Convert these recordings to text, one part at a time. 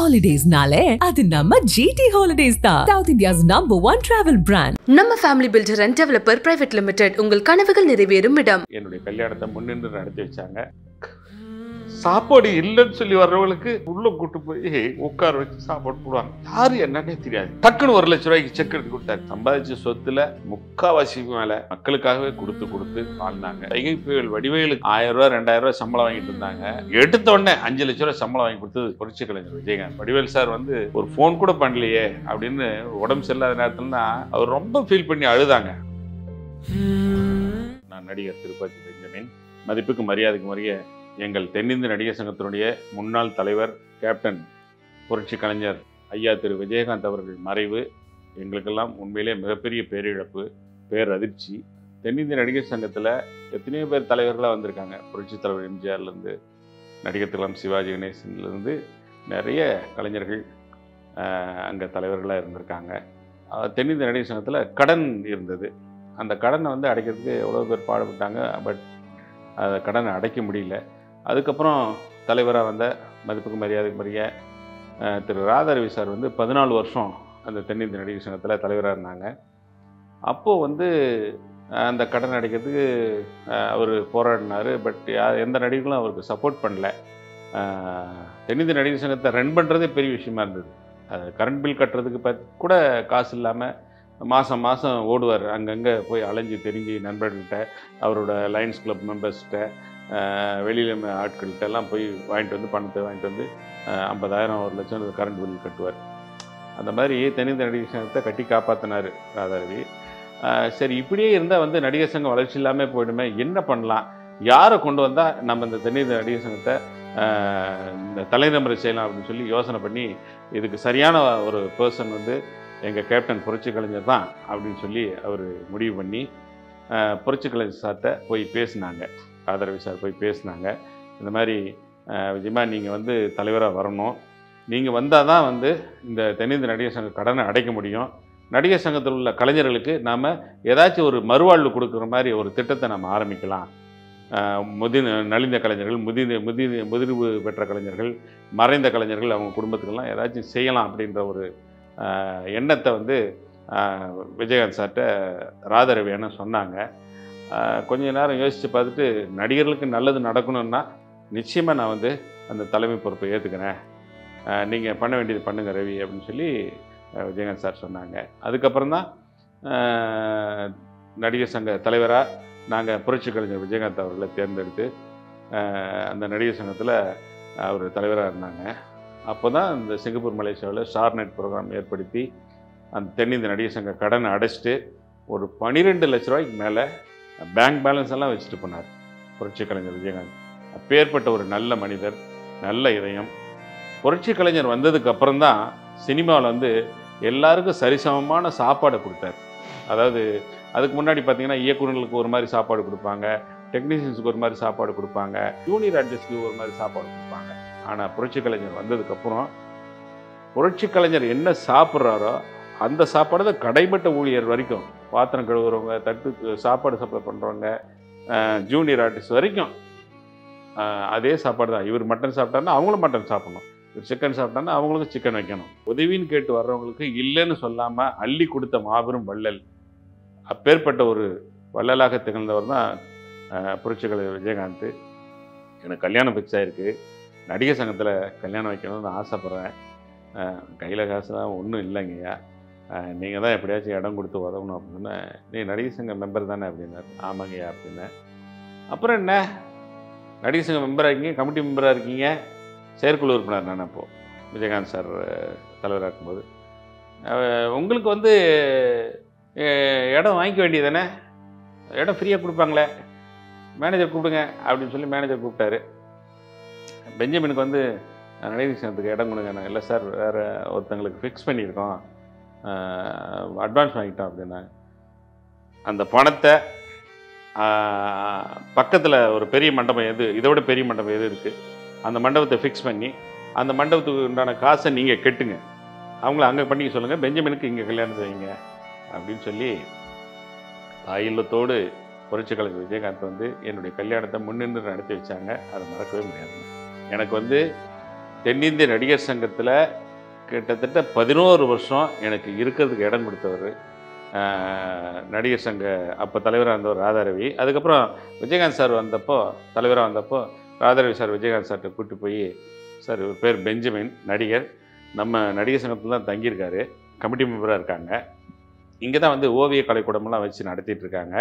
ஹாலிடேஸ்னாலே அது நம்ம ஜிடி ஹாலிடேஸ் தான் south India's number one travel brand நம்ம family builder and developer private limited உங்கள் கனவுகள் நிறைவேறும் இடம் என்னுடைய கல்யாணத்தை முன்னின்று நடத்தி வச்சாங்க சாப்பாடு இல்லைன்னு சொல்லி வர்றவங்களுக்கு உள்ள கூட்டு போய் உட்கார வச்சு சாப்பாடு போடுவாங்க யாரு என்னன்னே தெரியாது டக்குன்னு ஒரு லட்ச ரூபாய்க்கு செக் எடுத்து கொடுத்தாரு சம்பாதிச்ச சொத்துல முக்காவாசி மேல மக்களுக்காகவே கொடுத்து கொடுத்து வாழ்ந்தாங்க கைகை புயல் வடிவேலுக்கு ஆயிரம் ரூபாய் ரெண்டாயிரம் ரூபாய் சம்பளம் வாங்கிட்டு இருந்தாங்க எடுத்த உடனே அஞ்சு லட்ச ரூபாய் சம்பளம் வாங்கி கொடுத்தது புரட்சி கலைஞர் விஜயகாந்த் வடிவேல் சார் வந்து ஒரு ஃபோன் கூட பண்ணலையே அப்படின்னு உடம்பு சரியில்லாத நேரத்துலனா அவர் ரொம்ப ஃபீல் பண்ணி அழுதாங்க நான் நடிகர் திருப்பதி பெஞ்சமின் மதிப்புக்கு மரியாதைக்கு மரிய எங்கள் தென்னிந்திய நடிகர் சங்கத்தினுடைய முன்னாள் தலைவர் கேப்டன் புரட்சி கலைஞர் ஐயா திரு விஜயகாந்த் அவர்கள் மறைவு எங்களுக்கெல்லாம் உண்மையிலே மிகப்பெரிய பேரிழப்பு பேரதிர்ச்சி தென்னிந்திய நடிகர் சங்கத்தில் எத்தனையோ பேர் தலைவர்களாக வந்திருக்காங்க புரட்சி தலைவர் எம்ஜிஆர்லேருந்து நடிகர் திலம் சிவாஜி கணேசன்லேருந்து நிறைய கலைஞர்கள் அங்கே தலைவர்களாக இருந்திருக்காங்க அஹ் தென்னிந்திய நடிகர் சங்கத்தில் கடன் இருந்தது அந்த கடனை வந்து அடைக்கிறதுக்கு எவ்வளோ பேர் பாடுபட்டாங்க பட் அந்த கடனை அடைக்க முடியல அதுக்கப்புறம் தலைவராக வந்த மதிப்புக்கு மரியாதைக்கு மரிய அஹ், திரு ராதாரவி சார் வந்து பதினாலு வருஷம் அந்த தென்னிந்திய நடிகர் சங்கத்தில் தலைவராக இருந்தாங்க அப்போது வந்து அஹ், அந்த கடன் அடைக்கிறதுக்கு அவர் போராடினார் பட் யார் எந்த நடிகர்களும் அவருக்கு சப்போர்ட் பண்ணல அஹ், தென்னிந்திய நடிகர் சங்கத்தை ரன் பண்ணுறதே பெரிய விஷயமா இருந்தது அது கரண்ட் பில் கட்டுறதுக்கு பத் கூட காசு இல்லாமல் மாதம் மாதம் ஓடுவார் அங்கங்கே போய் அலைஞ்சு தெரிஞ்சு நண்பர்கள்கிட்ட அவரோட லயன்ஸ் கிளப் மெம்பர்ஸ்கிட்ட வெளியில் ஆட்கள்கிட்ட எல்லாம் போய் வாங்கிட்டு வந்து பணத்தை வாங்கிட்டு வந்து அஹ், ஐம்பதாயிரம் ஒரு லட்சம் கரண்ட் பில் கட்டுவார் அந்த மாதிரி தென்னிந்திய நடிகர் சங்கத்தை கட்டி காப்பாற்றினார் ராதாரவி அஹ், சரி இப்படியே இருந்தால் வந்து நடிகர் சங்கம் வளர்ச்சி இல்லாமல் போயிடுமே என்ன பண்ணலாம் யாரை கொண்டு வந்தால் நம்ம இந்த தென்னிந்திய நடிகர் சங்கத்தை அஹ், இந்த தலைநமுறை செய்யலாம் அப்படின்னு சொல்லி யோசனை பண்ணி இதுக்கு சரியான ஒரு பர்சன் வந்து எங்கள் கேப்டன் புரட்சி கலைஞர் தான் அப்படின்னு சொல்லி அவர் முடிவு பண்ணி அஹ், புரட்சி கலைஞர் சார்கிட்ட போய் பேசினாங்க ஆதரவி சார் போய் பேசினாங்க இந்த மாதிரி அஹ், விஜயமா நீங்கள் வந்து தலைவராக வரணும் நீங்கள் வந்தால் தான் வந்து இந்த தென்னிந்திய நடிகர் சங்க கடனை அடைக்க முடியும் நடிகர் சங்கத்தில் உள்ள கலைஞர்களுக்கு நாம் ஏதாச்சும் ஒரு மறுவாழ்வு கொடுக்குற மாதிரி ஒரு திட்டத்தை நம்ம ஆரம்பிக்கலாம் அஹ், முதி நலிந்த கலைஞர்கள் முதி முதி முதிர்வு பெற்ற கலைஞர்கள் மறைந்த கலைஞர்கள் அவங்க குடும்பத்துக்கெல்லாம் ஏதாச்சும் செய்யலாம் அப்படின்ற ஒரு அஹ், எண்ணத்தை வந்து அஹ், விஜயகாந்த் சார்கிட்ட ராதாரவி அண்ணன் சொன்னாங்க அஹ், கொஞ்ச நேரம் யோசித்து பார்த்துட்டு நடிகர்களுக்கு நல்லது நடக்கணும்னா நிச்சயமாக நான் வந்து அந்த தலைமை பொறுப்பை ஏற்றுக்கிறேன் நீங்கள் பண்ண வேண்டியது பண்ணுங்க ரவி அப்படின்னு சொல்லி அஹ், விஜயகாந்த் சார் சொன்னாங்க அதுக்கப்புறம் தான் அஹ், நடிகர் சங்க தலைவராக நாங்கள் புரட்சி கலைஞர் விஜயகாந்த் அவர்களை தேர்ந்தெடுத்து அஹ், அந்த நடிகர் சங்கத்தில் அவர் தலைவராக இருந்தாங்க அப்போ தான் இந்த சிங்கப்பூர் மலேசியாவில் ஷார்நெட் ப்ரோக்ராம் ஏற்படுத்தி அந்த தென்னிந்திய நடிகர் சங்க கடனை அடைச்சிட்டு ஒரு பன்னிரெண்டு லட்ச ரூபாய்க்கு மேலே பேங்க் பேலன்ஸ் எல்லாம் வச்சுட்டு போனார் புரட்சி கலைஞர் விஜயகாந்த் அப்பேற்பட்ட ஒரு நல்ல மனிதர் நல்ல இதயம் புரட்சி கலைஞர் வந்ததுக்கு அப்புறம் தான் சினிமாவில் வந்து எல்லாருக்கும் சரிசமமான சாப்பாடை கொடுத்தார் அதாவது அதுக்கு முன்னாடி பார்த்தீங்கன்னா இயக்குநர்களுக்கு ஒரு மாதிரி சாப்பாடு கொடுப்பாங்க டெக்னீஷியன்ஸுக்கு ஒரு மாதிரி சாப்பாடு கொடுப்பாங்க ஜூனியர் ஆர்டிஸ்ட்க்கு ஒரு மாதிரி சாப்பாடு கொடுப்பாங்க ஆனால் புரட்சி கலைஞர் வந்ததுக்கப்புறம் புரட்சி கலைஞர் என்ன சாப்பிட்றாரோ அந்த சாப்பாடு தான் கடைமட்ட ஊழியர் வரைக்கும் பாத்திரம் கழுவுறவங்க தட்டு சாப்பாடு சப்ளை பண்ணுறவங்க ஜூனியர் ஆர்டிஸ்ட் வரைக்கும் அஹ், அதே சாப்பாடு தான் இவர் மட்டன் சாப்பிட்டாருன்னா அவங்களும் மட்டன் சாப்பிடணும் இவர் சிக்கன் சாப்பிட்டாருன்னா அவங்களுக்கும் சிக்கன் வைக்கணும் உதவின்னு கேட்டு வர்றவங்களுக்கு இல்லைன்னு சொல்லாமல் அள்ளி கொடுத்த மாபெரும் வள்ளல் அப்பேற்பட்ட ஒரு வள்ளலாக திகழ்ந்தவர் தான் அஹ், புரட்சி கலைஞர் விஜயகாந்த் எனக்கு கல்யாணம் ஃபிக்ஸ் ஆயிருக்கு நடிகர் சங்கத்தில் கல்யாணம் வைக்கணும்னு ஆசைப்பட்றேன் கையில் காசுலாம் ஒன்றும் இல்லைங்கய்யா நீங்கள் தான் எப்படியாச்சும் இடம் கொடுத்து உதவணும் அப்படின்னு நீ நடிகர் சங்க மெம்பர் தானே அப்படின்னாரு ஆமாங்கய்யா அப்படின்னேன் அப்புறம் என்ன நடிகர் சங்க மெம்பராக இருக்கீங்க கமிட்டி மெம்பராக இருக்கீங்க செயற்குழு உறுப்பினர் நான் அப்போது விஜயகாந்த் சார் தலைவராக இருக்கும்போது அஹ், உங்களுக்கு வந்து அஹ், இடம் வாங்கிக்க வேண்டியது தானே இடம் ஃப்ரீயாக கொடுப்பாங்களே மேனேஜர் கூப்பிடுங்க அப்படின்னு சொல்லி மேனேஜர் கூப்பிட்டாரு பெஞ்சமினுக்கு வந்து நடிகர் சங்கத்துக்கு இடம் கொடுங்க நான் இல்லை சார் வேறு ஒருத்தங்களுக்கு ஃபிக்ஸ் பண்ணியிருக்கோம் அட்வான்ஸ் வாங்கிட்டோம் அப்படின்னா அந்த பணத்தை பக்கத்தில் ஒரு பெரிய மண்டபம் எது இதை விட பெரிய மண்டபம் எது இருக்குது அந்த மண்டபத்தை ஃபிக்ஸ் பண்ணி அந்த மண்டபத்துக்கு உண்டான காசை நீங்கள் கெட்டுங்க அவங்கள அங்கே பண்ணிக்க சொல்லுங்கள் பெஞ்சமினுக்கு இங்கே கல்யாணத்தை வைங்க அப்படின்னு சொல்லி தாயில்லத்தோடு புரட்சி கலைஞர் விஜயகாந்த் வந்து என்னுடைய கல்யாணத்தை முன்னின்று நடத்தி வச்சாங்க அதை மறக்கவே முடியாது எனக்கு வந்து தென்னிந்திய நடிகர் சங்கத்தில் கிட்டத்தட்ட பதினோரு வருஷம் எனக்கு இருக்கிறதுக்கு இடம் கொடுத்தவர் ஆஹ், நடிகர் சங்க அப்போ தலைவராக இருந்தவர் ராதாரவி அதுக்கப்புறம் விஜயகாந்த் சார் வந்தப்போ தலைவராக வந்தப்போ ராதாரவி சார் விஜயகாந்த் சார்கிட்ட கூப்பிட்டு போய் சார் இவர் பேர் பெஞ்சமின் நடிகர் நம்ம நடிகர் சங்கத்தில் தான் தங்கியிருக்காரு கமிட்டி மெம்பராக இருக்காங்க இங்கே தான் வந்து ஓவிய கலைக்கூடமெல்லாம் வச்சு நடத்திட்டு இருக்காங்க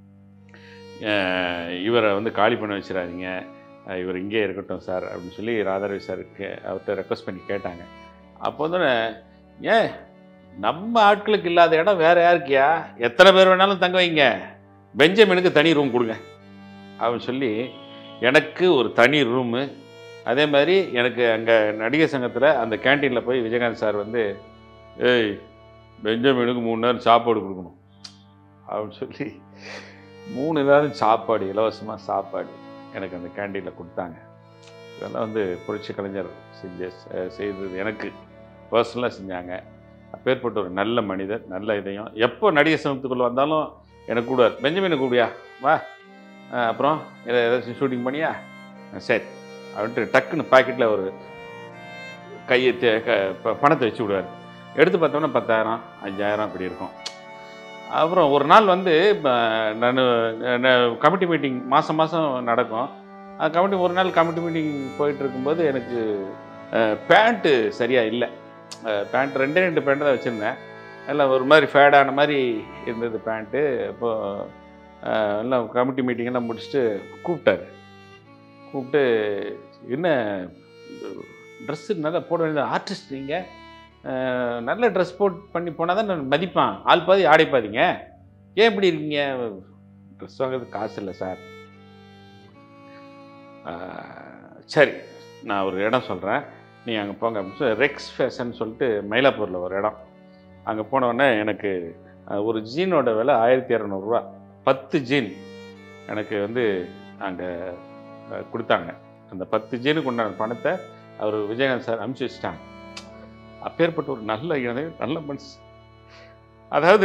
அஹ் இவரை வந்து காலி பண்ண வச்சிடாதீங்க அஹ் இவர் இங்கே இருக்கட்டும் சார் அப்படின்னு சொல்லி ராதாரவி சாருக்கு அவர்கிட்ட ரெக்வஸ்ட் பண்ணி கேட்டாங்க அப்போ வந்து நான், ஏன் நம்ம ஆட்களுக்கு இல்லாத இடம் வேற யாருக்கியா எத்தனை பேர் வேணாலும் தங்க வைங்க பெஞ்சமினுக்கு தனி ரூம் கொடுங்க அப்படின்னு சொல்லி எனக்கு ஒரு தனி ரூமு அதே மாதிரி எனக்கு அங்கே நடிகர் சங்கத்தில் அந்த கேண்டீனில் போய் விஜயகாந்த் சார் வந்து ஏய் பெஞ்சமினுக்கு மூணு நேரம் சாப்பாடு கொடுக்கணும் அப்படின்னு சொல்லி மூணு நேரம் சாப்பாடு இலவசமாக சாப்பாடு எனக்கு அந்த கேண்டீனில் கொடுத்தாங்க இதெல்லாம் வந்து புரட்சி கலைஞர் செஞ்ச செ- செய்தது எனக்கு பர்சனலாக செஞ்சாங்க அப்பேற்பட்ட ஒரு நல்ல மனிதர் நல்ல இதயம் எப்போ நடிகர் சங்கத்துக்குள்ளே வந்தாலும் எனக்கு கூடுவார் பெஞ்சமினை கூப்பிடியா வா அஹ் அப்புறம் எதை- ஏதாச்சும் ஷூட்டிங் பண்ணியா அஹ் சரி அப்படின்ட்டு டக்குன்னு பாக்கெட்டில் ஒரு கையை தே- க- ப- பணத்தை வச்சு விடுவார் எடுத்து பார்த்தோன்னா பத்தாயிரம் அஞ்சாயிரம் இப்படி இருக்கும் அப்புறம் ஒரு நாள் வந்து நான் கமிட்டி மீட்டிங் மாதம் மாதம் நடக்கும் அந்த கமிட்டி ஒரு நாள் கமிட்டி மீட்டிங் போயிட்டு இருக்கும்போது எனக்கு பேண்ட்டு சரியாக இல்லை பேண்ட் ரெண்டே ரெண்டு பேண்ட்டு தான் வச்சுருந்தேன் எல்லாம் ஒரு மாதிரி ஃபேடான மாதிரி இருந்தது பேண்ட்டு அப்போது எல்லாம் கமிட்டி மீட்டிங் எல்லாம் முடிச்சுட்டு கூப்பிட்டாரு கூப்பிட்டு என்ன ட்ரெஸ்ஸு நல்லா போட வேண்டியது ஆர்டிஸ்ட் நீங்கள் நல்ல ட்ரெஸ் போட் பண்ணி போனால் தான் நான் மதிப்பான் ஆள் பாதி ஆடை பாதிங்க ஏன் இப்படி இருக்கீங்க ட்ரெஸ் வாங்குறதுக்கு காசு இல்லை சார் அஹ், சரி நான் ஒரு இடம் சொல்கிறேன் நீ அங்கே போங்க அப்படின்னு சொல்லி ரெக்ஸ் ஃபேஷன் சொல்லிட்டு மயிலாப்பூரில் ஒரு இடம் அங்கே போனோடனே எனக்கு அஹ், ஒரு ஜீனோட விலை ஆயிரத்தி இரநூறுவா பத்து ஜீன் எனக்கு வந்து அங்கே கொடுத்தாங்க அந்த பத்து ஜீனுக்கு உண்டான பணத்தை அவர் விஜயகாந்த் சார் அனுப்பிச்சி வச்சிட்டாங்க அப்பேற்பட்ட ஒரு நல்ல இடம் நல்ல மனுஷன் அதாவது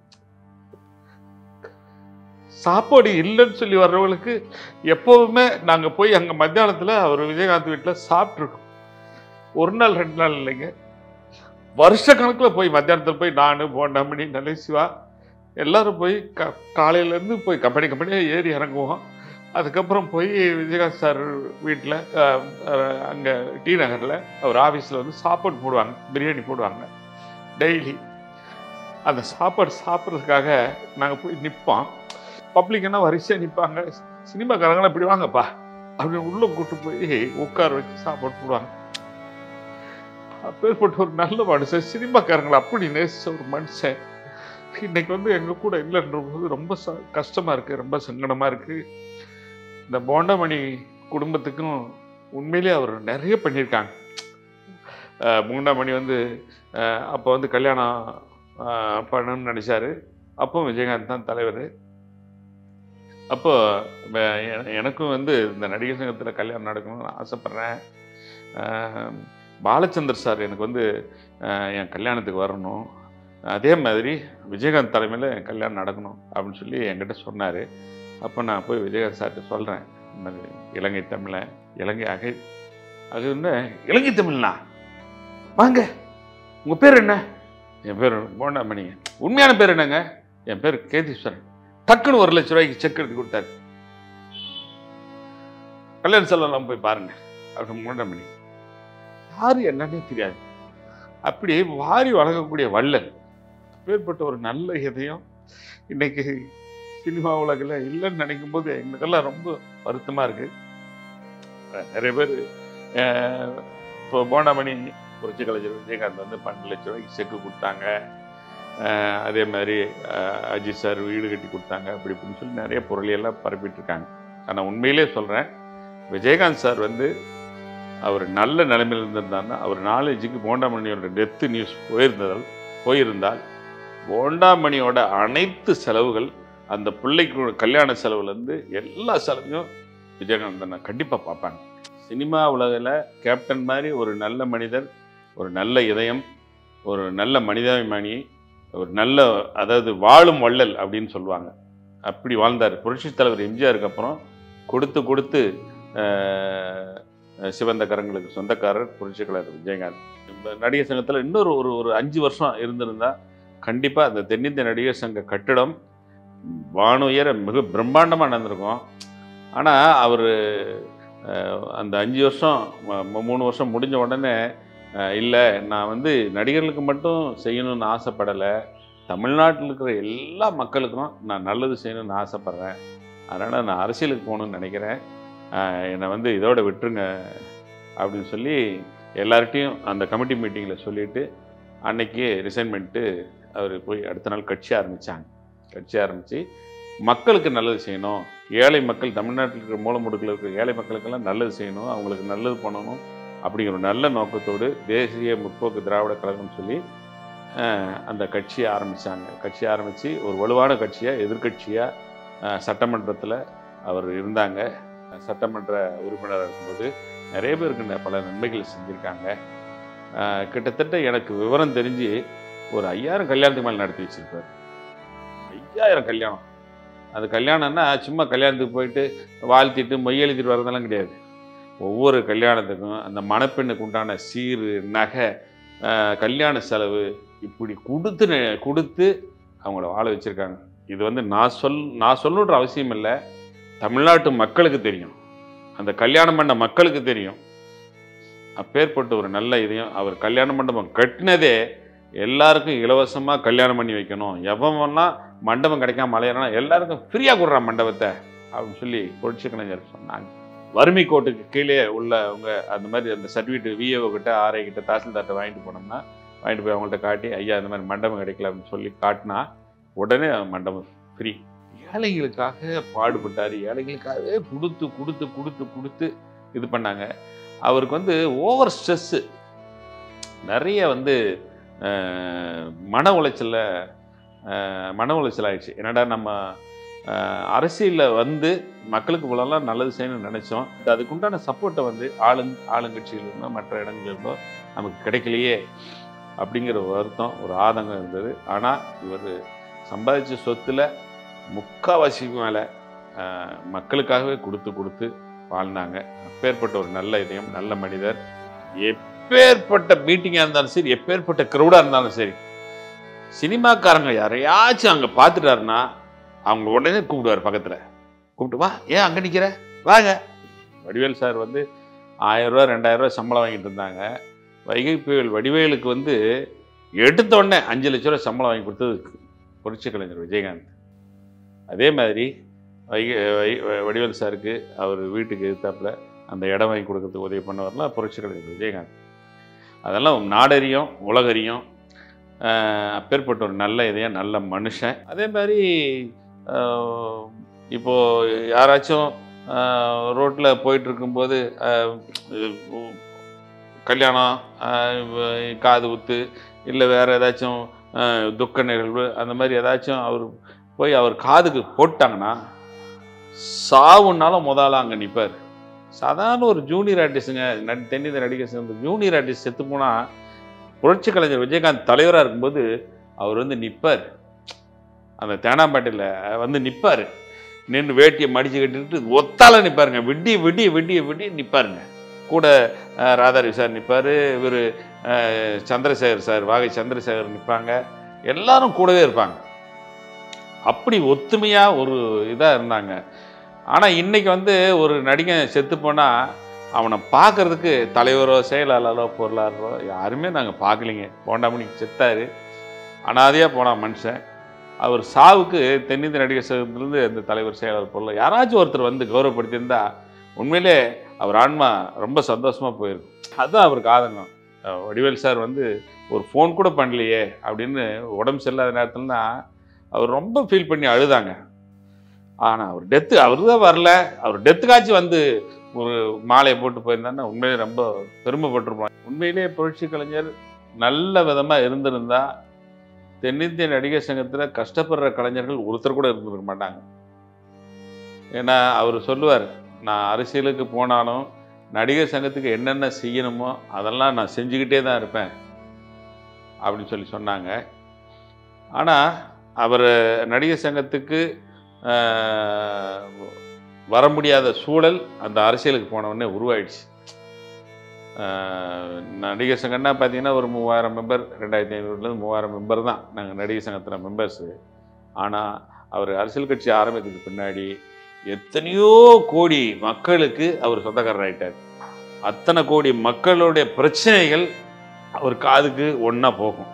சாப்பாடு இல்லைன்னு சொல்லி வர்றவங்களுக்கு எப்போதுமே நாங்கள் போய் அங்கே மத்தியானத்தில் அவர் விஜயகாந்த் வீட்டில் சாப்பிட்ருக்கோம் ஒரு நாள் ரெண்டு நாள் இல்லைங்க வருஷ கணக்கில் போய் மத்தியானத்தில் போய் நான் போண்டாமணி நல்ல சிவா எல்லாரும் போய் க காலையிலேருந்து போய் கம்பெனி கம்பெனியாக ஏறி இறங்குவோம் அதுக்கப்புறம் போய் விஜயகாந்த் சார் வீட்டில் அங்கே டி நகரில் அவர் ஆஃபீஸில் வந்து சாப்பாடு போடுவாங்க பிரியாணி போடுவாங்க டெய்லி அந்த சாப்பாடு சாப்பிட்றதுக்காக நாங்கள் போய் நிற்போம் பப்ளிக்னா வரிசையாக நிற்பாங்க சினிமாக்காரங்களாம் இப்படி வாங்கப்பா அப்படின்னு உள்ளே கூட்டு போய் உட்கார வச்சு சாப்பாடு போடுவாங்க அப்பேற்பட்ட ஒரு நல்ல மனுஷன் சினிமாக்காரங்களை அப்படி நேசிச்ச ஒரு மனுஷன் இன்னைக்கு வந்து எங்கள் கூட இல்லைன்ற போது ரொம்ப ச கஷ்டமாக இருக்குது ரொம்ப சங்கடமாக இருக்குது இந்த போண்டமணி குடும்பத்துக்கும் உண்மையிலே அவர் நிறைய பண்ணியிருக்காங்க அஹ் முகுண்டாமணி வந்து அஹ் அப்போ வந்து கல்யாணம் அஹ் பண்ணணும்னு நினச்சாரு அப்போ விஜயகாந்த் தான் தலைவர் அப்போ வ- எ- எனக்கும் வந்து இந்த நடிகர் சங்கத்தில் கல்யாணம் நடக்கணும்னு ஆசைப்பட்றேன் அஹ் பாலச்சந்தர் சார் எனக்கு வந்து அஹ் என் கல்யாணத்துக்கு வரணும் அதே மாதிரி விஜயகாந்த் தலைமையில் என் கல்யாணம் நடக்கணும் அப்படின்னு சொல்லி என்கிட்ட சொன்னார் அப்போ நான் போய் விஜயகாந்த் சார்கிட்ட சொல்கிறேன் இந்த மாதிரி இலங்கை தமிழை இலங்கை அகை அது என்ன இலங்கை தமிழ்னா வாங்க உங்கள் பேர் என்ன என் பேர் போண்டாமணிங்க உண்மையான பேர் என்னங்க என் பேர் கேதீஸ்வரன் டக்குன்னு ஒரு லட்ச ரூபாய்க்கு செக் எடுத்து கொடுத்தாரு கல்யாண செல்லாம் போய் பாருங்க அப்படின்னு போண்டாமணி யாரு என்னன்னே தெரியாது அப்படி வாரி வழங்கக்கூடிய வள்ளல் அப்பேற்பட்ட ஒரு நல்ல இதயம் இன்னைக்கு சினிமா உலகில் இல்லைன்னு நினைக்கும் போது எங்களுக்கெல்லாம் ரொம்ப வருத்தமாக இருக்கு அஹ் நிறைய பேர் இப்போ போண்டாமணி புரட்சி கலைஞர் விஜயகாந்த் வந்து பன்னெண்டு லட்ச ரூபாய்க்கு செக்கு கொடுத்தாங்க அஹ் அதே மாதிரி அஹ் அஜித் சார் வீடு கட்டி கொடுத்தாங்க அப்படி இப்படின்னு சொல்லி நிறைய பொருளையெல்லாம் பரப்பிட்டு இருக்காங்க ஆனால் உண்மையிலே சொல்கிறேன் விஜயகாந்த் சார் வந்து அவர் நல்ல நிலைமையில் இருந்திருந்தாருன்னா அவர் நாலேஜுக்கு போண்டாமணியோட டெத்து நியூஸ் போயிருந்ததால் போயிருந்தால் போண்டாமணியோட அனைத்து செலவுகள் அந்த பிள்ளைக்கு கல்யாண செலவுலேருந்து எல்லா செலவையும் விஜயகாந்த் அண்ணா கண்டிப்பாக பார்ப்பாங்க சினிமா உலகில் கேப்டன் மாதிரி ஒரு நல்ல மனிதர் ஒரு நல்ல இதயம் ஒரு நல்ல மனிதாபிமானி ஒரு நல்ல அதாவது வாழும் வள்ளல் அப்படின்னு சொல்லுவாங்க அப்படி வாழ்ந்தார் புரட்சித் தலைவர் எம்ஜிஆருக்கு அப்புறம் கொடுத்து கொடுத்து ஆஹ், அஹ், சிவந்த கரங்களுக்கு சொந்தக்காரர் புரட்சிக்கலர் விஜயகாந்த் இந்த நடிகர் சங்கத்தில் இன்னொரு ஒரு ஒரு அஞ்சு வருஷம் இருந்திருந்தா கண்டிப்பாக அந்த தென்னிந்திய நடிகர் சங்க கட்டிடம் வானுயர மிக பிரம்மாண்டமாக நடந்திருக்கும் ஆனால் அவர் அந்த அஞ்சு வருஷம் ம- மூணு வருஷம் முடிஞ்ச உடனே இல்லை நான் வந்து நடிகர்களுக்கு மட்டும் செய்யணும்னு ஆசைப்படலை தமிழ்நாட்டில் இருக்கிற எல்லா மக்களுக்கும் நான் நல்லது செய்யணும்னு ஆசைப்பட்றேன் அதனால் நான் அரசியலுக்கு போகணும்னு நினைக்கிறேன் அஹ், என்னை வந்து இதோட விட்டுருங்க அப்படின்னு சொல்லி எல்லார்ட்டையும் அந்த கமிட்டி மீட்டிங்கில் சொல்லிவிட்டு அன்னைக்கு ரிசைன் பண்ணிட்டு அவர் போய் அடுத்த நாள் கட்சி ஆரம்பித்தாங்க கட்சி ஆரம்பித்து மக்களுக்கு நல்லது செய்யணும் ஏழை மக்கள் தமிழ்நாட்டில் இருக்கிற மூலமுடுக்கில் இருக்கிற ஏழை மக்களுக்கெல்லாம் நல்லது செய்யணும் அவங்களுக்கு நல்லது பண்ணணும் அப்படிங்கிற ஒரு நல்ல நோக்கத்தோடு தேசிய முற்போக்கு திராவிட கழகம்னு சொல்லி அஹ், அந்த கட்சியை ஆரம்பித்தாங்க கட்சி ஆரம்பித்து ஒரு வலுவான கட்சியாக எதிர்கட்சியாக சட்டமன்றத்தில் அவர் இருந்தாங்க சட்டமன்ற உறுப்பினராக இருக்கும்போது நிறைய பேருக்கு ந- பல நன்மைகள் செஞ்சுருக்காங்க அஹ், கிட்டத்தட்ட எனக்கு விவரம் தெரிஞ்சு ஒரு ஐயாயிரம் கல்யாணத்துக்கு மேலே நடத்தி வச்சிருப்பார் ஐயாயிரம் கல்யாணம் அது கல்யாணம்னா சும்மா கல்யாணத்துக்கு போயிட்டு வாழ்த்திட்டு மொய் எழுதிட்டு வரதெல்லாம் கிடையாது ஒவ்வொரு கல்யாணத்துக்கும் அந்த மணப்பெண்ணுக்கு உண்டான சீர் நகை அஹ், கல்யாண செலவு இப்படி கொடுத்து நெ- கொடுத்து அவங்கள வாழ வச்சுருக்காங்க இது வந்து நான் சொல் நான் சொல்லணுன்ற அவசியம் இல்லை தமிழ்நாட்டு மக்களுக்கு தெரியும் அந்த கல்யாணம் பண்ண மக்களுக்கு தெரியும் அப்பேற்பட்ட ஒரு நல்ல இதையும் அவர் கல்யாண மண்டபம் கட்டினதே எல்லாருக்கும் இலவசமாக கல்யாணம் பண்ணி வைக்கணும் எவன்லாம் மண்டபம் கிடைக்காம அலையிறானா எல்லாருக்கும் ஃப்ரீயாக கொடுறான் மண்டபத்தை அப்படின்னு சொல்லி புரட்சி கலைஞர் சொன்னாங்க வறுமை கோட்டுக்கு கீழே உள்ளவங்க அந்த மாதிரி அந்த சர்டிஃபிகேட் விஏஓ கிட்ட ஆர்ஐ கிட்ட தாசில்தார்ட்ட வாங்கிட்டு போனோம்னா வாங்கிட்டு போய் அவங்கள்ட்ட காட்டி ஐயா இந்த மாதிரி மண்டபம் கிடைக்கல அப்படின்னு சொல்லி காட்டினா உடனே மண்டபம் ஃப்ரீ ஏழைகளுக்காக பாடுபட்டார் ஏழைகளுக்காகவே கொடுத்து கொடுத்து கொடுத்து கொடுத்து இது பண்ணாங்க அவருக்கு வந்து ஓவர் ஸ்ட்ரெஸ்ஸு நிறைய வந்து அஹ், மன உளைச்சலில் மன உளைச்சல் ஆயிடுச்சு என்னடா நம்ம அரசியலில் வந்து மக்களுக்கு இவ்வளோலாம் நல்லது செய்யணும்னு நினச்சோம் அதுக்குண்டான சப்போர்ட்டை வந்து ஆளுங் ஆளுங்கட்சியிலிருந்தோ மற்ற இடங்களிலிருந்தோ நமக்கு கிடைக்கலையே அப்படிங்கிற ஒரு வருத்தம் ஒரு ஆதங்கம் இருந்தது ஆனால் இவர் சம்பாதிச்ச சொத்தில் முக்காவாசி மேலே மக்களுக்காகவே கொடுத்து கொடுத்து வாழ்ந்தாங்க அப்பேற்பட்ட ஒரு நல்ல இதயம் நல்ல மனிதர் எப்பேற்பட்ட மீட்டிங்காக இருந்தாலும் சரி எப்பேற்பட்ட க்ரௌடாக இருந்தாலும் சரி சினிமாக்காரங்க யாரையாச்சும் அங்கே பார்த்துட்டாருன்னா அவங்க உடனே கூப்பிடுவார் பக்கத்தில் கூப்பிட்டு வா ஏன் அங்கே நிற்கிற வாங்க வடிவேல் சார் வந்து ஆயிரம் ரூபா ரெண்டாயிரம் ரூபா சம்பளம் வாங்கிட்டு இருந்தாங்க வைகை புயல் வடிவேலுக்கு வந்து எடுத்த உடனே அஞ்சு லட்ச ரூபா சம்பளம் வாங்கி கொடுத்தது புரட்சி கலைஞர் விஜயகாந்த் அதே மாதிரி வைகை வை- வை- வடிவேல் சாருக்கு அவர் வீட்டுக்கு எதிர்த்தாப்புல அந்த இடம் வாங்கி கொடுக்கறதுக்கு உதவி பண்ணவர்லாம் புரட்சி கலைஞர் விஜயகாந்த் அதெல்லாம் நாடறியும் உலகறியும் ஆஹ் அப்பேற்பட்ட ஒரு நல்ல இதயம் நல்ல மனுஷன் அதே மாதிரி ஆஹ் இப்போ யாராச்சும் ரோட்டில் போயிட்டு இருக்கும்போது ஆஹ் உ- கல்யாணம் ஆஹ் காது குத்து இல்லை வேறு ஏதாச்சும் ஆஹ் துக்க நிகழ்வு அந்த மாதிரி ஏதாச்சும் அவர் போய் அவர் காதுக்கு போட்டாங்கன்னா சாவுனாலும் முதல்ல அங்கே நிற்பார் சாதாரண ஒரு ஜூனியர் ஆர்டிஸ்ட்டுங்க நடி தென்னிந்திய நடிகர் சேர்ந்த ஜூனியர் ஆர்டிஸ்ட் செத்து போனால் புரட்சி கலைஞர் விஜயகாந்த் தலைவராக இருக்கும்போது அவர் வந்து நிற்பார் அந்த தேனாம்பேட்டையில் வந்து நிற்பார் நின்று வேட்டியை மடிச்சு கட்டிட்டு ஒத்தால நிற்பாருங்க விடிய விடிய விடிய விடிய நிற்பாருங்க கூட அஹ், ராதாரி சார் நிற்பார் இவர் சந்திரசேகர் சார் வாகை சந்திரசேகர் நிற்பாங்க எல்லாரும் கூடவே இருப்பாங்க அப்படி ஒத்துமையாக ஒரு இதாக இருந்தாங்க ஆனால் இன்னைக்கு வந்து ஒரு நடிகன் செத்து போனால் அவனை பார்க்கறதுக்கு தலைவரோ செயலாளரோ பொருளாளரோ யாருமே நாங்கள் பார்க்கலிங்க போண்டாமணிக்கு செத்தாரு அனாதையாக போனான் மனுஷன் அவர் சாவுக்கு தென்னிந்திய நடிகர் சங்கத்திலேருந்து அந்த தலைவர் செயலாளர் பொருள் யாராச்சும் ஒருத்தர் வந்து கௌரவப்படுத்தியிருந்தா உண்மையிலே அவர் ஆன்மா ரொம்ப சந்தோஷமாக போயிருக்கும் அதுதான் அவருக்கு ஆதங்கம் அஹ் வடிவேல் சார் வந்து ஒரு ஃபோன் கூட பண்ணலையே அப்படின்னு உடம்பு சரியில்லாத நேரத்துலனா அவர் ரொம்ப ஃபீல் பண்ணி அழுதாங்க ஆனால் அவர் டெத்து அவர் தான் வரல அவர் டெத்துக்காச்சும் வந்து ஒரு மாலையை போட்டு போயிருந்தாருன்னா உண்மையிலே ரொம்ப பெருமைப்பட்டிருப்போம் உண்மையிலேயே புரட்சி கலைஞர் நல்ல விதமாக இருந்திருந்தா தென்னிந்திய நடிகர் சங்கத்தில் கஷ்டப்படுற கலைஞர்கள் ஒருத்தர் கூட இருந்திருக்க மாட்டாங்க ஏன்னா அவர் சொல்லுவார் நான் அரசியலுக்கு போனாலும் நடிகர் சங்கத்துக்கு என்னென்ன செய்யணுமோ அதெல்லாம் நான் செஞ்சுக்கிட்டே தான் இருப்பேன் அப்படின்னு சொல்லி சொன்னாங்க ஆனால் அவர் நடிகர் சங்கத்துக்கு ஆஹ், வர முடியாத சூழல் அந்த அரசியலுக்கு போன உடனே உருவாயிடுச்சு ஆஹ், நடிகர் சங்கம்னா பார்த்தீங்கன்னா ஒரு மூவாயிரம் மெம்பர் ரெண்டாயிரத்தி ஐநூறுலேருந்து மூவாயிரம் மெம்பர் தான் நாங்கள் நடிகர் சங்கத்தில் மெம்பர்ஸு ஆனால் அவர் அரசியல் கட்சி ஆரம்பித்ததுக்கு பின்னாடி எத்தனையோ கோடி மக்களுக்கு அவர் சொந்தக்காரர் ஆயிட்டார் அத்தனை கோடி மக்களுடைய பிரச்சனைகள் அவர் காதுக்கு ஒன்றா போகும்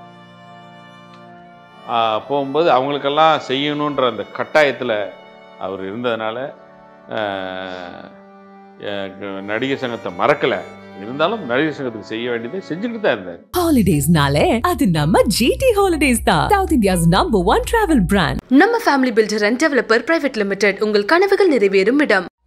ஆஹ் போகும்போது அவங்களுக்கெல்லாம் செய்யணுன்ற அந்த கட்டாயத்தில் அவர் இருந்ததுனால ஆஹ், அஹ், நடிகர் சங்கத்தை மறக்கலை இருந்தாலும் நடிகர் சங்கத்துக்கு செய்ய வேண்டியதை செஞ்சுக்கிட்டு தான் இருந்தார் ஹாலிடேஸ்னாலே அது நம்ம ஜிடி ஹாலிடேஸ் தான் south India's number one travel brand நம்ம family builder and developer private limited உங்கள் கனவுகள் நிறைவேறும் இடம்